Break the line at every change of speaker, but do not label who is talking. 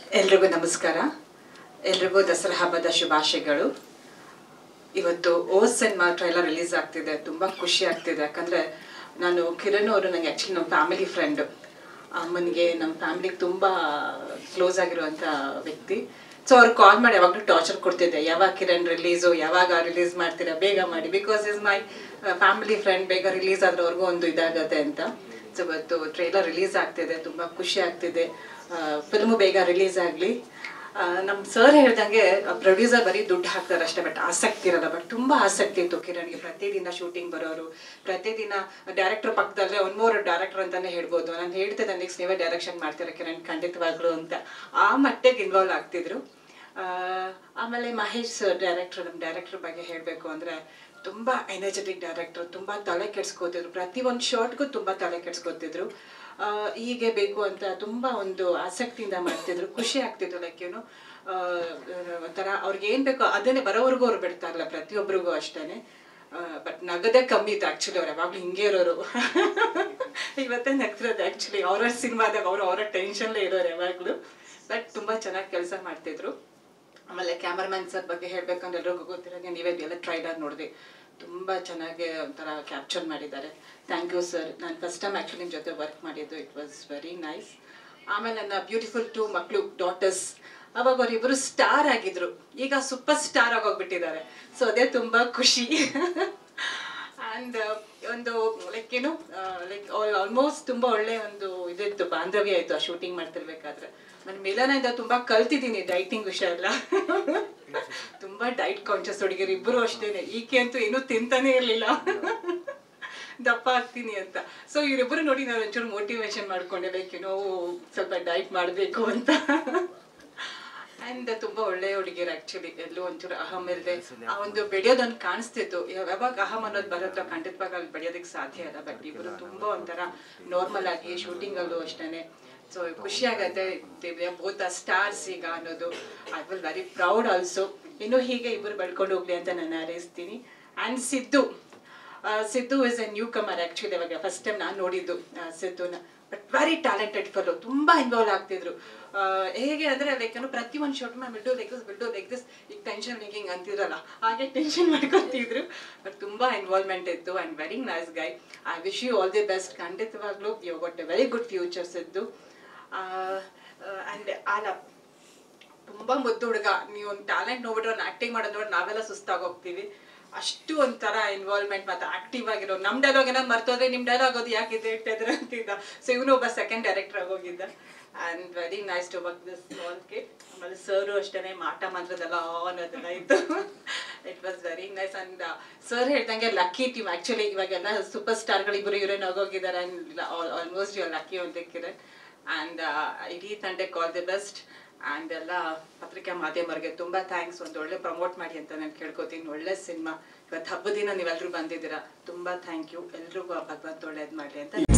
ಎಲ್ರಿಗೂ ನಮಸ್ಕಾರ ಎಲ್ರಿಗೂ ದಸರಾ ಹಬ್ಬದ ಶುಭಾಶಯಗಳು ಇವತ್ತು ಓ ಸಿನಿಮಾ ಟ್ರೈಲರ್ ರಿಲೀಸ್ ಆಗ್ತಿದೆ ತುಂಬ ಖುಷಿ ಆಗ್ತಿದೆ ಯಾಕಂದರೆ ನಾನು ಕಿರಣ್ ಅವರು ನನಗೆ ಆ್ಯಕ್ಚುಲಿ ನಮ್ಮ ಫ್ಯಾಮಿಲಿ ಫ್ರೆಂಡು ಅಮ್ಮನಿಗೆ ನಮ್ಮ ಫ್ಯಾಮಿಲಿಗೆ ತುಂಬ ಕ್ಲೋಸ್ ಆಗಿರುವಂಥ ವ್ಯಕ್ತಿ ಸೊ ಅವ್ರು ಕಾಲ್ ಮಾಡಿ ಯಾವಾಗಲೂ ಟಾರ್ಚರ್ ಕೊಡ್ತಿದ್ದೆ ಯಾವಾಗ ಕಿರಣ್ ರಿಲೀಸು ಯಾವಾಗ ರಿಲೀಸ್ ಮಾಡ್ತೀರಾ ಬೇಗ ಮಾಡಿ because is my family friend ಬೇಗ ರಿಲೀಸ್ ಆದ್ರೆ ಅವ್ರಿಗೂ ಒಂದು ಇದಾಗತ್ತೆ ಅಂತ ಸೊ ಇವತ್ತು ಟ್ರೈಲರ್ ರಿಲೀಸ್ ಆಗ್ತಿದೆ ತುಂಬ ಖುಷಿ ಆಗ್ತಿದೆ ಫಿಲ್ಮು ಬೇಗ ರಿಲೀಸ್ ಆಗಲಿ ನಮ್ಮ ಸರ್ ಹೇಳ್ದಂಗೆ ಪ್ರೊಡ್ಯೂಸರ್ ಬರೀ ದುಡ್ಡು ಹಾಕ್ತಾರೆ ಅಷ್ಟೇ ಬಟ್ ಆಸಕ್ತಿ ಇರಲ್ಲ ಬಟ್ ತುಂಬ ಆಸಕ್ತಿ ಇತ್ತು ಕಿರಣ್ಗೆ ಪ್ರತಿದಿನ ಶೂಟಿಂಗ್ ಬರೋರು ಪ್ರತಿದಿನ ಡೈರೆಕ್ಟರ್ ಪಕ್ಕದಲ್ಲೇ ಒನ್ ಮೋರ್ ಡೈರೆಕ್ಟರ್ ಅಂತಾನೆ ಹೇಳ್ಬೋದು ನಾನು ಹೇಳ್ತಿದ್ದೆ ನೆಕ್ಸ್ಟ್ ನೀವೇ ಡೈರೆಕ್ಷನ್ ಮಾಡ್ತೀರಾ ಕಿರಣ್ ಖಂಡಿತವಾಗ್ಲು ಅಂತ ಆ ಮಟ್ಟಿಗೆ ಇನ್ವಾಲ್ವ್ ಆಗ್ತಿದ್ರು ಆ, ಆಮೇಲೆ ಮಹೇಶ್ ಸರ್ ಡೈರೆಕ್ಟರ್ ನಮ್ಮ ಡೈರೆಕ್ಟರ್ ಬಗ್ಗೆ ಹೇಳಬೇಕು ಅಂದರೆ ತುಂಬ ಎನರ್ಜೆಟಿಕ್ ಡೈರೆಕ್ಟರ್ ತುಂಬ ತಲೆ ಕೆಡ್ಸ್ಕೊತಿದ್ರು ಪ್ರತಿ ಒಂದು ಶಾರ್ಟ್ಗೂ ತುಂಬ ತಲೆ ಕೆಡ್ಸ್ಕೊತಿದ್ರು ಆ, ಹೀಗೆ ಬೇಕು ಅಂತ ತುಂಬ ಒಂದು ಆಸಕ್ತಿಯಿಂದ ಮಾಡ್ತಿದ್ರು ಖುಷಿ ಆಗ್ತಿದ್ರು ಲೈಕ್ ಏನು ಒಂಥರ ಅವ್ರಿಗೆ ಏನು ಬೇಕೋ ಅದನ್ನೇ ಬರೋವರೆಗೂ ಅವ್ರು ಬಿಡ್ತಾ ಇರಲ್ಲ ಪ್ರತಿಯೊಬ್ಬರಿಗೂ ಅಷ್ಟೇ ಬಟ್ ನಗದೇ ಕಮ್ಮಿ ಇತ್ತು ಆ್ಯಕ್ಚುಲಿ ಅವ್ರು ಯಾವಾಗಲೂ ಹಿಂಗೆ ಇರೋರು ಇವತ್ತೇ ನಗ್ತಿರೋದು ಆ್ಯಕ್ಚುಲಿ ಅವ್ರ ಸಿನಿಮಾದಾಗ ಅವರು ಅವರ ಟೆನ್ಷನ್ಲೇ ಇರೋರು ಯಾವಾಗಲೂ ಬಟ್ ತುಂಬ ಚೆನ್ನಾಗಿ ಕೆಲಸ ಮಾಡ್ತಿದ್ರು ಆಮೇಲೆ ಕ್ಯಾಮ್ರಾಮನ್ ಸರ್ ಬಗ್ಗೆ ಹೇಳ್ಬೇಕಂದ್ರೆ ಎಲ್ರಿಗೂ ಗೊತ್ತಿರೋಂಗೆ ನೀವೇ ಎಲ್ಲ ಟ್ರೈಲರ್ ನೋಡಿದೆ ತುಂಬ ಚೆನ್ನಾಗಿ ಒಂಥರ ಕ್ಯಾಪ್ಚರ್ ಮಾಡಿದ್ದಾರೆ ಥ್ಯಾಂಕ್ ಯು ಸರ್ ನಾನು ಫಸ್ಟ್ ಟೈಮ್ ಆ್ಯಕ್ಚುಲಿ ನಿಮ್ಮ ಜೊತೆ ವರ್ಕ್ ಮಾಡಿದ್ದು ಇಟ್ ವಾಸ್ ವೆರಿ ನೈಸ್ ಆಮೇಲೆ ನನ್ನ ಬ್ಯೂಟಿಫುಲ್ ಟು ಮಕ್ಕಳು ಡಾಟರ್ಸ್ ಅವಾಗ ಅವರಿಬ್ಬರು ಸ್ಟಾರ್ ಆಗಿದ್ರು ಈಗ ಸೂಪರ್ ಸ್ಟಾರ್ ಆಗೋಗ್ಬಿಟ್ಟಿದ್ದಾರೆ ಸೊ ಅದೇ ತುಂಬ ಖುಷಿ ಆ್ಯಂಡ್ ಒಂದು ಲೈಕ್ ಏನು ಲೈಕ್ ಆಲ್ಮೋಸ್ಟ್ ತುಂಬ ಒಳ್ಳೆ ಒಂದು ಇದಿತ್ತು ಬಾಂಧವ್ಯ ಆಯಿತು ಆ ಶೂಟಿಂಗ್ ಮಾಡ್ತಿರ್ಬೇಕಾದ್ರೆ ನಾನು ಮಿಲನಿಂದ ತುಂಬ ಕಲ್ತಿದ್ದೀನಿ ಡೈಟಿಂಗ್ ವಿಷಯ ಎಲ್ಲ ತುಂಬ ಡೈಟ್ ಕಾನ್ಷಿಯಸ್ ಹುಡುಗಿರು ಇಬ್ಬರು ಅಷ್ಟೇನೆ ಈಕೆ ಅಂತೂ ಏನೂ ತಿಂತಾನೆ ಇರಲಿಲ್ಲ ದಪ್ಪ ಆಗ್ತೀನಿ ಅಂತ ಸೊ ಇವರಿಬ್ಬರು ನೋಡಿ ನಾನು ಒಂಚೂರು ಮೋಟಿವೇಶನ್ ಮಾಡ್ಕೊಂಡೆ ಲೈಕ್ ಏನೋ ಸ್ವಲ್ಪ ಡೈಟ್ ಮಾಡಬೇಕು ಅಂತ ಆ್ಯಂಡ್ ತುಂಬ ಒಳ್ಳೆ ಹುಡುಗಿರು ಆ್ಯಕ್ಚುಲಿ ಎಲ್ಲೂ ಒಂಚೂರು ಅಹಂ ಇಲ್ಲದೆ ಆ ಒಂದು ಬೆಳೆಯೋದೊಂದು ಕಾಣಿಸ್ತಿತ್ತು ಯಾವಾಗ ಅಹಂ ಅನ್ನೋದು ಬರುತ್ತೋ ಖಂಡಿತವಾಗ ಅಲ್ಲಿ ಬೆಳೆಯೋದಕ್ಕೆ ಸಾಧ್ಯ ಇಲ್ಲ ಬಟ್ ಇಬ್ಬರು ತುಂಬ ಒಂಥರ ನಾರ್ಮಲ್ ಆಗಿ ಶೂಟಿಂಗಲ್ಲೂ ಅಷ್ಟೇ ಸೊ ಖುಷಿ ಆಗತ್ತೆ ಬೋತ್ ಆ ಸ್ಟಾರ್ಸ್ ಈಗ ಅನ್ನೋದು I will very proud also ಇನ್ನು ಹೀಗೆ ಇಬ್ಬರು ಬೆಳ್ಕೊಂಡು ಹೋಗ್ಲಿ ಅಂತ ನಾನು ಹಾರೈಸ್ತೀನಿ ಆ್ಯಂಡ್ ಸಿದ್ದು ಆ, Siddu is a newcomer actually ಅವಾಗ ಫಸ್ಟ್ ಟೈಮ್ ನಾನು ನೋಡಿದ್ದು ಆ, ಸಿದ್ದುನ ಬಟ್ ವೆರಿ ಟ್ಯಾಲೆಂಟೆಡ್ ಫೆಲೋ ತುಂಬ ಇನ್ವಾಲ್ವ್ ಆಗ್ತಿದ್ರು ಆ, ಹೇಗೆ ಅಂದರೆ ಲೈಕ್ ಏನು ಪ್ರತಿ ಒಂದು short ma'am build like this build like this ಈಗ ಟೆನ್ಷನ್ ಹಿಂಗೆ ಅಂತಿರಲ್ಲ ಹಾಗೆ ಟೆನ್ಷನ್ ಮಾಡ್ಕೊತಿದ್ರು ಬಟ್ ತುಂಬ ಇನ್ವಾಲ್ವ್ಮೆಂಟ್ ಇತ್ತು and very nice guy I wish you all the best ಖಂಡಿತವಾಗ್ಲೂ you got a very good futures ಇದ್ದು ಆ್ಯಂಡ್ ಆಲ ತುಂಬ ಮುದ್ದು ಹುಡುಗ ನೀವು ಒಂದು ಟ್ಯಾಲೆಂಟ್ ನೋಡ್ಬಿಟ್ರೆ ಅವ್ನು ಆ್ಯಕ್ಟಿಂಗ್ ಮಾಡೋದು ನೋಡಿ ನಾವೆಲ್ಲ ಸುಸ್ತಾಗೋಗ್ತೀವಿ ಅಷ್ಟು ಒಂಥರ ಇನ್ವಾಲ್ವ್ಮೆಂಟ್ ಮತ್ತು ಆಕ್ಟಿವ್ ಆಗಿರೋ ನಮ್ಮ ಡೈಲಾಗ್ ಏನಾದ್ರು ಮರ್ತೋದ್ರೆ ನಿಮ್ಮ ಡೈಲಾಗ್ ಅದು ಯಾಕೆ ಇದು ಹೇಳ್ತಾ ಇದ್ರೆ ಅಂತಿದ್ದ ಸೊ ಇವನು ಒಬ್ಬ ಸೆಕೆಂಡ್ ಡೈರೆಕ್ಟರ್ ಆಗೋಗಿದ್ದ and very nice to work this small kit ಆಮೇಲೆ ಸರು ಅಷ್ಟೇ ಮಾಟ ಮಂತ್ರದೆಲ್ಲ ಅನ್ನೋದೆಲ್ಲ ಇತ್ತು it was very nice and sir ಹೇಳ್ದಂಗೆ ಲಕ್ಕಿ ಟೀಮ್ ಆ್ಯಕ್ಚುಲಿ ಇವಾಗೆಲ್ಲ ಸೂಪರ್ ಸ್ಟಾರ್ಗಳು ಇಬ್ಬರು ಹೀರೋಯಿನ್ ಆಗೋಗಿದ್ದಾರೆ ಆ್ಯಂಡ್ ಆಲ್ಮೋಸ್ಟ್ ಯು ಲಕ್ಕಿ ಅಂತ ಕಿರಣ್ ಆ್ಯಂಡ್ ಇಡೀ ತಂಡಕ್ಕೆ ಆಲ್ ದಿ ಬೆಸ್ಟ್ ಆ್ಯಂಡ್ ಎಲ್ಲ ಪತ್ರಿಕಾ ಮಾಧ್ಯಮರಿಗೆ ತುಂಬ ಥ್ಯಾಂಕ್ಸ್ ಒಂದು ಒಳ್ಳೆ ಪ್ರಮೋಟ್ ಮಾಡಿ ಅಂತ ನಾನು ಕೇಳ್ಕೊತೀನಿ ಒಳ್ಳೆ ಸಿನಿಮಾ ಇವತ್ತು ಹಬ್ಬದ ದಿನ ನೀವೆಲ್ಲರೂ ಬಂದಿದ್ದೀರಾ ತುಂಬ ಥ್ಯಾಂಕ್ ಯು ಎಲ್ರಿಗೂ ಭಗವಂತ ಒಳ್ಳೇದು ಮಾಡಲಿ ಅಂತ